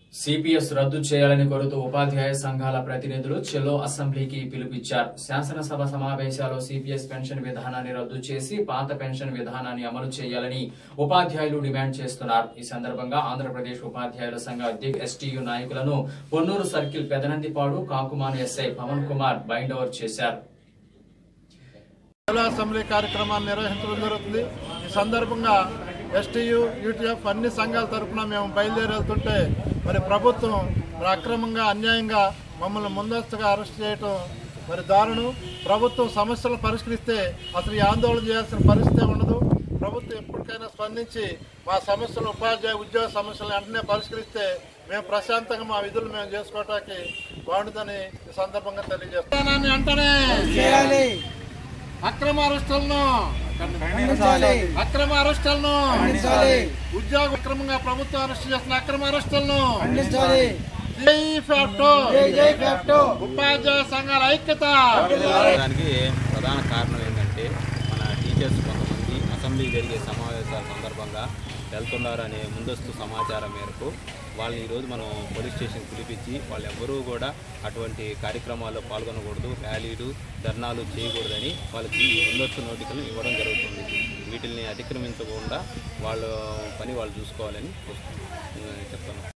CPS రద్దు చేయాలని కోరుతూ ఉపాధ్యాయ సంఘాల ప్రతినిధులు చెలో అసెంబ్లీకి పిలుపిచ్చారు శాసనసభ సమావేశాల్లో సిపిఎస్ పెన్షన్ విధానాన్ని రద్దు చేసి పాత పెన్షన్ విధానాన్ని అమలు చేయాలని ఉపాధ్యాయులు డిమాండ్ చేస్తున్నారు ఈ సందర్భంగా ఆంధ్రప్రదేశ్ ఉపాధ్యాయుల సంఘ అధ్యక్ష ఎస్టీయు నాయకులను Ponnur circle Pedanandipadu Kakumanu SI Pawan Kumar bind over చేశారు జిల్లా అసెంబ్లీ కార్యక్రమాన్ని నిర్వహించడం జరుగుతుంది ఈ సందర్భంగా ఎస్టీయు యూటీఎఫ్ అన్ని సంఘాల తరఫున మేము బయలుదేరి వెళ్తుంటే మరి ప్రభుత్వం మరి అక్రమంగా అన్యాయంగా మమ్మల్ని ముందస్తుగా అరెస్ట్ చేయటం మరి దారుణం ప్రభుత్వం సమస్యలు పరిష్కరిస్తే అసలు ఈ ఆందోళన చేయాల్సిన పరిస్థితి ఉండదు ప్రభుత్వం ఎప్పటికైనా స్పందించి మా సమస్యలు ఉపాధ్యాయ ఉద్యోగ సమస్యలను వెంటనే పరిష్కరిస్తే మేము ప్రశాంతంగా మా విధులు మేము చేసుకోవటానికి బాగుంటుందని ఈ సందర్భంగా తెలియజేస్తాను వెంటనే చేయాలి అక్రమ అరెస్టులను ఖండించాలి అక్రమ అరెస్టులను ఖండించాలి ఉద్యోగ అక్రమంగా ప్రభుత్వం అరెస్ట్ చేస్తున్న అక్రమ అరెస్టులను ఖండించాలి జై ఫ్యాక్టో జై జై ఫ్యాక్టో ఉపాధ్యాయ సంఘాల ఐక్యత దానికి ప్రధాన కారణం ఏంటంటే మన టీచర్స్ కొంతమంది అసెంబ్లీ జరిగే సమావేశాల సందర్భంగా వెళ్తున్నారు అనే ముందస్తు సమాచారం మేరకు వాళ్ళని ఈరోజు మనం పోలీస్ స్టేషన్ పిలిపించి వాళ్ళు ఎవరూ కూడా అటువంటి కార్యక్రమాల్లో పాల్గొనకూడదు ర్యాలీలు ధర్నాలు చేయకూడదని వాళ్ళకి ముందస్తు నోటికలు ఇవ్వడం జరుగుతుంది వీటిని అతిక్రమించకుండా వాళ్ళ పని వాళ్ళు చూసుకోవాలని చెప్తున్నాం